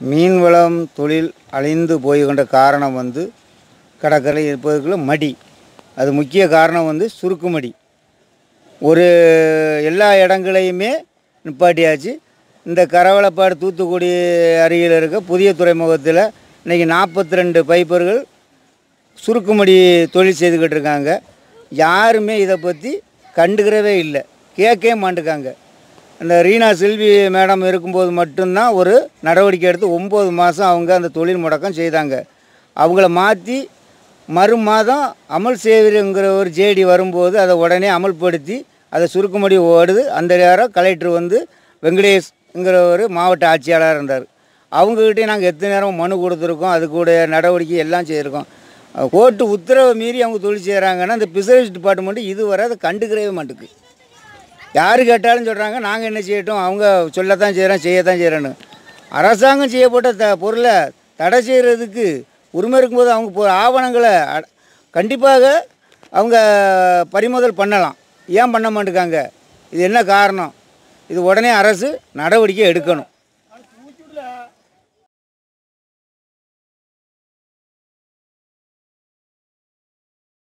மீன்வளம் தொழில் அழிந்து போய் கொண்ட காரணம் வந்து கடற்கரை இருப்பதற்குள்ள மடி அது முக்கிய காரணம் வந்து சுருக்குமடி ஒரு எல்லா இடங்களையுமே நிப்பாட்டியாச்சு இந்த கரவலப்பாடு தூத்துக்குடி அருகில் இருக்க புதிய துறைமுகத்தில் இன்றைக்கி நாற்பத்தி ரெண்டு பைப்பர்கள் சுருக்குமடி தொழில் செய்துக்கிட்டு இருக்காங்க யாருமே இதை பற்றி கண்டுக்கிறவே இல்லை கேட்கவே மாட்டுக்காங்க இந்த ரீனா செல்வி மேடம் இருக்கும்போது மட்டும்தான் ஒரு நடவடிக்கை எடுத்து ஒம்பது மாதம் அவங்க அந்த தொழில் முடக்கம் செய்தாங்க அவங்கள மாற்றி மறு மாதம் அமல் சேவிருங்கிற ஒரு ஜேடி வரும்போது அதை உடனே அமல்படுத்தி அதை சுருக்குமடி ஓடுது அந்த நேரம் கலெக்டர் வந்து வெங்கடேஷ்ங்கிற ஒரு மாவட்ட ஆட்சியாளராக இருந்தார் அவங்ககிட்டே நாங்கள் எத்தனை நேரம் மனு கொடுத்துருக்கோம் அது கூட நடவடிக்கை எல்லாம் செய்திருக்கோம் கோர்ட்டு உத்தரவை மீறி அவங்க தொழில் செய்கிறாங்கன்னா இந்த பிசரிஸ் டிபார்ட்மெண்ட்டு இதுவரை அதை கண்டுக்கிறவே மாட்டுக்கு யார் கேட்டாலும் சொல்கிறாங்க நாங்கள் என்ன செய்யட்டும் அவங்க சொல்லத்தான் செய்கிறோம் செய்யத்தான் செய்கிறோன்னு அரசாங்கம் செய்யப்பட்ட த பொருளை தடை செய்கிறதுக்கு உரிமை இருக்கும்போது அவங்க பொ- ஆவணங்களை அ- கண்டிப்பாக அவங்க பறிமுதல் பண்ணலாம் ஏன் பண்ண மாட்டேங்காங்க இது என்ன காரணம் இது உடனே அரசு நடவடிக்கை எடுக்கணும்